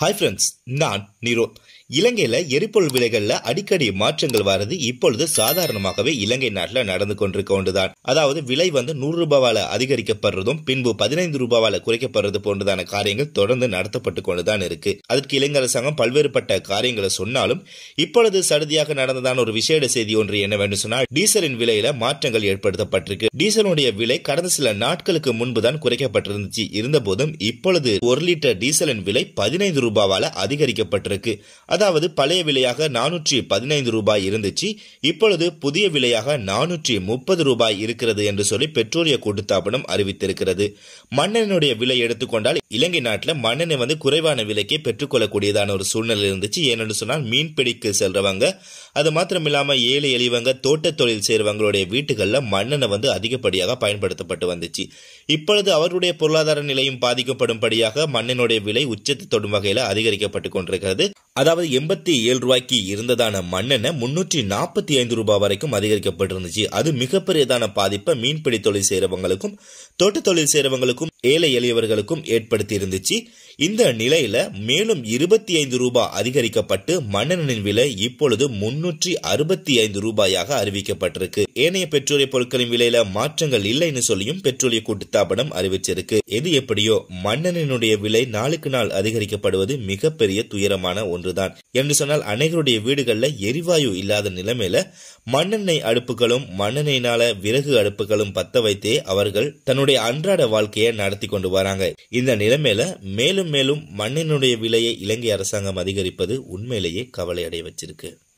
hi friends நான் நீரோ இலங்கையில எரிபொருள் விலைகள்ல அடிக்கடி மாற்றங்கள் வரது இப்பொழுது சாதாரணமாகவே இலங்கை நாட்டில் நடந்து கொண்டிருக்க ஒன்றுதான் அதாவது விலை வந்து நூறு ரூபாவால அதிகரிக்கப்படுறதும் பின்பு பதினைந்து ரூபாவால குறைக்கப்படுறது போன்றதான காரியங்கள் தொடர்ந்து நடத்தப்பட்டு கொண்டுதான் இருக்கு அதற்கு இலங்கை அரசாங்கம் பல்வேறுபட்ட காரியங்களை சொன்னாலும் இப்பொழுது சடுதியாக நடந்ததான ஒரு விசேட செய்தி ஒன்று என்னவென்று சொன்னால் டீசலின் விலையில மாற்றங்கள் ஏற்படுத்தப்பட்டிருக்கு டீசலுடைய விலை கடந்த சில நாட்களுக்கு முன்புதான் குறைக்கப்பட்டிருந்துச்சு இருந்தபோதும் இப்பொழுது ஒரு லிட்டர் டீசலின் விலை பதினைந்து ரூபாவால அதிகரிக்கப்பட்டிருக்கு அதாவது பழைய விலையாக நானூற்றி பதினைந்து ரூபாய் இருந்துச்சு இப்பொழுது புதிய விலையாக நானூற்றி முப்பது ரூபாய் இருக்கிறது என்று சொல்லி பெட்ரோலிய கூட்டுத்தாபனம் அறிவித்திருக்கிறது மண்ணெண்ணுடைய விலை எடுத்துக்கொண்டால் இலங்கை நாட்டில் மண்ணெண்ணெய் வந்து குறைவான விலைக்கே பெற்றுக்கொள்ளக்கூடியதான ஒரு சூழ்நிலை இருந்துச்சு ஏனென்று சொன்னால் மீன்பிடிக்கு செல்றவங்க அது மாத்திரம் இல்லாம ஏழை எளிவங்க தோட்ட தொழில் செய்றவங்களுடைய வீட்டுகளில் மண்ணெண்ணெய் வந்து அதிகப்படியாக பயன்படுத்தப்பட்டு வந்துச்சு இப்பொழுது அவருடைய பொருளாதார நிலையும் பாதிக்கப்படும்படியாக மண்ணினுடைய விலை உச்சத்தை தொடும் வகையில் அதிகரிக்கப்பட்டு கொண்டிருக்கிறது அதாவது எண்பத்தி ஏழு ரூபாய்க்கு இருந்ததான மண்ணெண்ணெய் முன்னூற்றி நாற்பத்தி ஐந்து ரூபாய் வரைக்கும் அதிகரிக்கப்பட்டிருந்துச்சு அது மிகப்பெரியதான பாதிப்பை மீன்பிடி தொழில் செய்யறவங்களுக்கும் தோட்ட தொழில் செய்யறவங்களுக்கும் ஏழை எளியவர்களுக்கும் ஏற்படுத்தி இருந்துச்சு இந்த நிலையில மேலும் இருபத்தி ஐந்து ரூபாய் அதிகரிக்கப்பட்டு மண்ணெண்ணின் விலை இப்பொழுது முன்னூற்றி அறுபத்தி ஐந்து ரூபாயாக அறிவிக்கப்பட்டிருக்கு ஏனைய பெட்ரோலிய பொருட்களின் விலையில மாற்றங்கள் இல்லைன்னு சொல்லியும் பெட்ரோலிய கூட்டுத்தாபனம் அறிவிச்சிருக்கு எது எப்படியோ மண்ணெண்ணினுடைய விலை நாளுக்கு நாள் அதிகரிக்கப்படுவது மிகப்பெரிய துயரமான ஒன்றுதான் என்று சொன்னால் அனைவருடைய வீடுகள்ல எரிவாயு இல்லாத நிலைமையில மண்ணெண்ணெய் அடுப்புகளும் மண்ணெண்ணெயினால விறகு அடுப்புகளும் பத்த வைத்தே அவர்கள் தன்னுடைய அன்றாட வாழ்க்கையை நடத்தி கொண்டு வராங்க இந்த நிலைமையில மேலும் மேலும் மண்ணினுடைய விலையை இலங்கை அரசாங்கம் அதிகரிப்பது உண்மையிலேயே கவலை அடைய வச்சிருக்கு